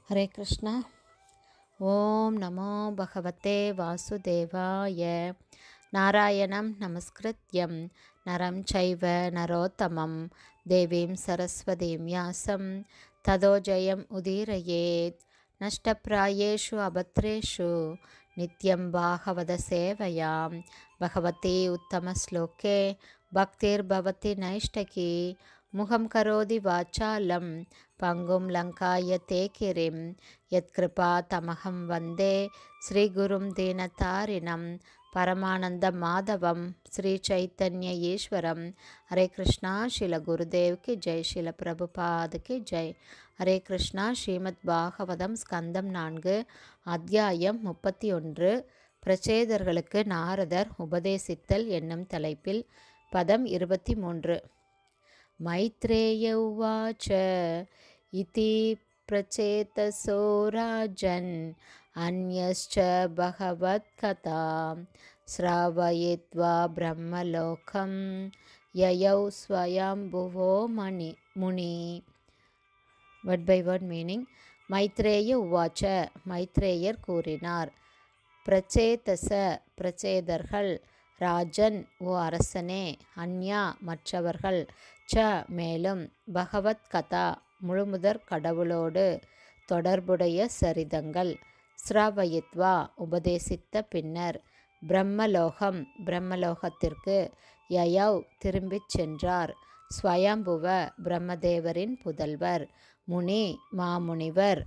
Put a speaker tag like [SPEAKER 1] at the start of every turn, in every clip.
[SPEAKER 1] ஹரே கிருஷ்ணா ஓம் நமோ பகவதே வாசுதேவாய நாராயணம் நமஸ்கிருத்யம் நரம் சைவ நரோத்தமம் தேவீம் சரஸ்வதீம் யாசம் ததோ ஜெயம் உதீரயேத் நஷ்டப்பிராயேஷு அபத்ரேஷு நித்யம் பாகவத சேவையாம் பகவதி உத்தமஸ்லோகே பக்திர்பவதி நைஷ்டகி முகம் கரோதி வாச்சாலம் பங்கும் லங்காய தேக்கிரிம் யத்கிருபா தமகம் வந்தே ஸ்ரீகுரும் தீனதாரிணம் பரமானந்த மாதவம் ஸ்ரீ சைத்தன்ய ஈஸ்வரம் ஹரே கிருஷ்ணா ஸ்ரீல குருதேவ்க்கு ஜெய் ஸ்ரீல பிரபுபாதுக்கு ஜெய் ஹரே கிருஷ்ணா ஸ்ரீமத் பாகவதம் ஸ்கந்தம் நான்கு அத்தியாயம் முப்பத்தி ஒன்று பிரச்சேதர்களுக்கு நாரதர் உபதேசித்தல் என்னும் தலைப்பில் பதம் இருபத்தி மூன்று मैत्रेय उवाच इति प्रचेतसो राजन् अन्यश्च बहवत्कथां श्रावयित्वा ब्रह्मलोकं ययौ स्वयम्भुवो मणि मुनि word by word meaning Maitreya உவாச்ச மைத்ரேயர் கூறினார் பிரச்சேதச பிரச்சேதர்கள் ராஜன் ஓ அரசனே அந்யா மற்றவர்கள் ச மேலும் பகவத் கதா முழுமுதற் கடவுளோடு தொடர்புடைய சரிதங்கள் ஸ்ரவயித்வா உபதேசித்த பின்னர் பிரம்மலோகம் பிரம்மலோகத்திற்கு யயவ் திரும்பிச் சென்றார் ஸ்வயம்புவ பிரம்மதேவரின் புதல்வர் முனி மாமுனிவர்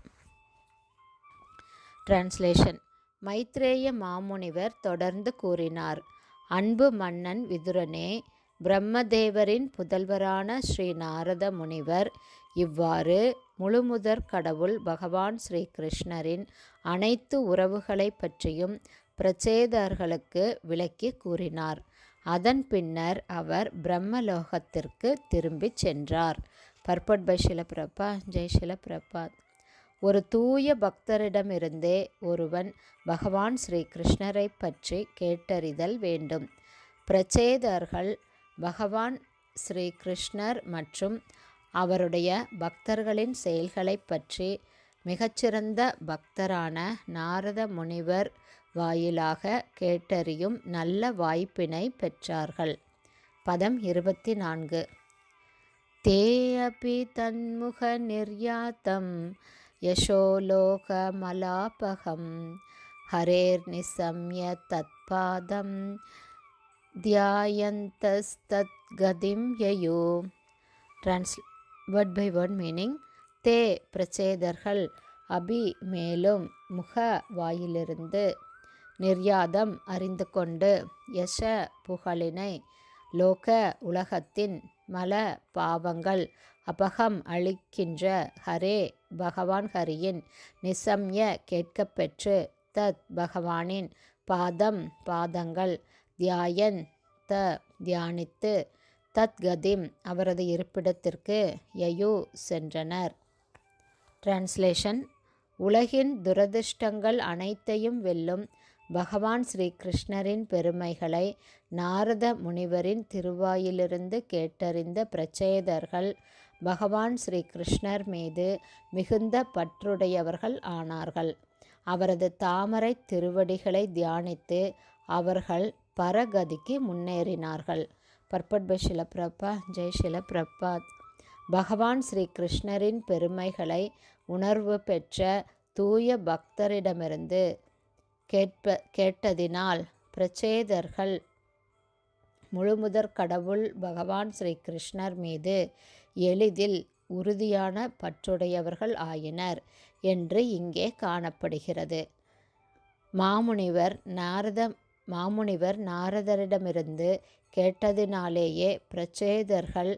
[SPEAKER 1] டிரான்ஸ்லேஷன் மைத்ரேய மாமுனிவர் தொடர்ந்து கூறினார் அன்பு மன்னன் விதுரனே பிரம்மதேவரின் புதல்வரான ஸ்ரீ நாரத முனிவர் இவ்வாறு முழுமுதற் கடவுள் பகவான் ஸ்ரீ கிருஷ்ணரின் அனைத்து உறவுகளை பற்றியும் பிரச்சேதர்களுக்கு விளக்கி கூறினார் அதன் பின்னர் அவர் பிரம்மலோகத்திற்கு திரும்பிச் சென்றார் பர்பட் பை ஷிலபிரபா ஜெய் ஷிலபிரபாத் ஒரு தூய பக்தரிடமிருந்தே ஒருவன் பகவான் ஸ்ரீ கிருஷ்ணரை பற்றி கேட்டறிதல் வேண்டும் பிரச்சேதர்கள் பகவான் ஸ்ரீ கிருஷ்ணர் மற்றும் அவருடைய பக்தர்களின் செயல்களை பற்றி மிகச்சிறந்த பக்தரான நாரத முனிவர் வாயிலாக கேட்டறியும் நல்ல வாய்ப்பினை பெற்றார்கள் பதம் இருபத்தி நான்கு தே அபி தன்முக நிர்யாத்தம் यशोलोकमलापहं हरेर्निशम्य तत्पादं ध्यायन्तस्तद्गतिं ययो trans word by word meaning தே பிரச்சேதர்கள் அபி மேலும் முக வாயிலிருந்து நிர்யாதம் அறிந்து கொண்டு யச புகழினை லோக உலகத்தின் மல பாவங்கள் அபகம் அளிக்கின்ற ஹரே பகவான் ஹரியின் நிசம்ய கேட்கப்பெற்று தத் பகவானின் பாதம் பாதங்கள் தியாயன் த தியானித்து தத் கதிம் அவரது இருப்பிடத்திற்கு யயு சென்றனர் டிரான்ஸ்லேஷன் உலகின் துரதிர்ஷ்டங்கள் அனைத்தையும் வெல்லும் பகவான் ஸ்ரீ கிருஷ்ணரின் பெருமைகளை நாரத முனிவரின் திருவாயிலிருந்து கேட்டறிந்த பிரச்சேதர்கள் பகவான் ஸ்ரீ கிருஷ்ணர் மீது மிகுந்த பற்றுடையவர்கள் ஆனார்கள் அவரது தாமரை திருவடிகளை தியானித்து அவர்கள் பரகதிக்கு முன்னேறினார்கள் பர்பட் பை ஷிலப்பிரபா ஜெய் ஷிலப்பிரபாத் பகவான் ஸ்ரீ கிருஷ்ணரின் பெருமைகளை உணர்வு பெற்ற தூய பக்தரிடமிருந்து கேட்ப கேட்டதினால் பிரச்சேதர்கள் முழுமுதற் கடவுள் பகவான் ஸ்ரீ கிருஷ்ணர் மீது எளிதில் உறுதியான பற்றுடையவர்கள் ஆயினர் என்று இங்கே காணப்படுகிறது மாமுனிவர் நாரத மாமுனிவர் நாரதரிடமிருந்து கேட்டதினாலேயே பிரச்சேதர்கள்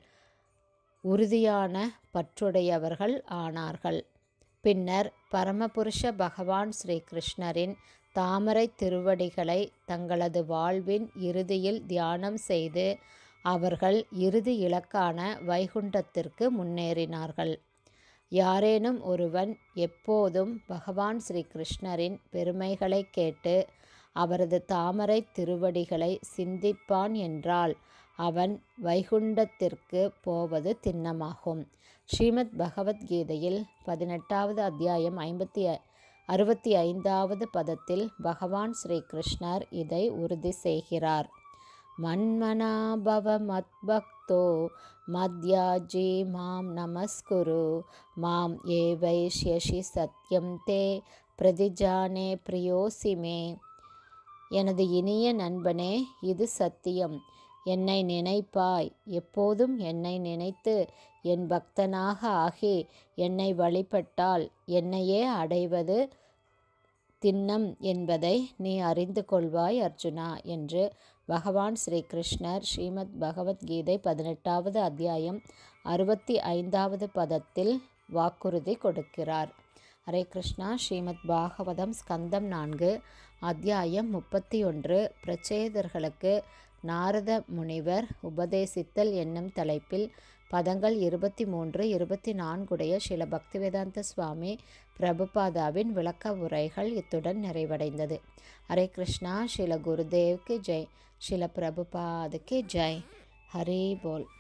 [SPEAKER 1] உறுதியான பற்றுடையவர்கள் ஆனார்கள் பின்னர் பரமபுருஷ பகவான் ஸ்ரீ கிருஷ்ணரின் தாமரை திருவடிகளை தங்களது வாழ்வின் இறுதியில் தியானம் செய்து அவர்கள் இறுதி இலக்கான வைகுண்டத்திற்கு முன்னேறினார்கள் யாரேனும் ஒருவன் எப்போதும் பகவான் ஸ்ரீ கிருஷ்ணரின் பெருமைகளை கேட்டு அவரது தாமரை திருவடிகளை சிந்திப்பான் என்றால் அவன் வைகுண்டத்திற்கு போவது திண்ணமாகும் ஸ்ரீமத் பகவத்கீதையில் பதினெட்டாவது அத்தியாயம் ஐம்பத்தி அறுபத்தி ஐந்தாவது பதத்தில் பகவான் ஸ்ரீ கிருஷ்ணர் இதை உறுதி செய்கிறார் மன்மனாபவ மத்பக்தோ மத்யாஜி மாம் நமஸ்குரு மாம் ஏ வைஷ்யசி சத்யம் தே பிரதிஜானே பிரியோசிமே எனது இனிய நண்பனே இது சத்தியம் என்னை நினைப்பாய் எப்போதும் என்னை நினைத்து என் பக்தனாக ஆகி என்னை வழிபட்டால் என்னையே அடைவது திண்ணம் என்பதை நீ அறிந்து கொள்வாய் அர்ஜுனா என்று பகவான் ஸ்ரீ கிருஷ்ணர் ஸ்ரீமத் பகவத்கீதை பதினெட்டாவது அத்தியாயம் அறுபத்தி ஐந்தாவது பதத்தில் வாக்குறுதி கொடுக்கிறார் ஹரே கிருஷ்ணா ஸ்ரீமத் பாகவதம் ஸ்கந்தம் நான்கு அத்தியாயம் முப்பத்தி ஒன்று பிரச்சேதர்களுக்கு நாரத முனிவர் உபதேசித்தல் என்னும் தலைப்பில் பதங்கள் இருபத்தி மூன்று இருபத்தி நான்குடைய சில பக்திவேதாந்த சுவாமி பிரபுபாதாவின் விளக்க உரைகள் இத்துடன் நிறைவடைந்தது ஹரே கிருஷ்ணா ஸ்ரீல குருதேவ்க்கு ஜெய் ஸ்ரீல பிரபுபாதுக்கு ஜெய் ஹரி போல்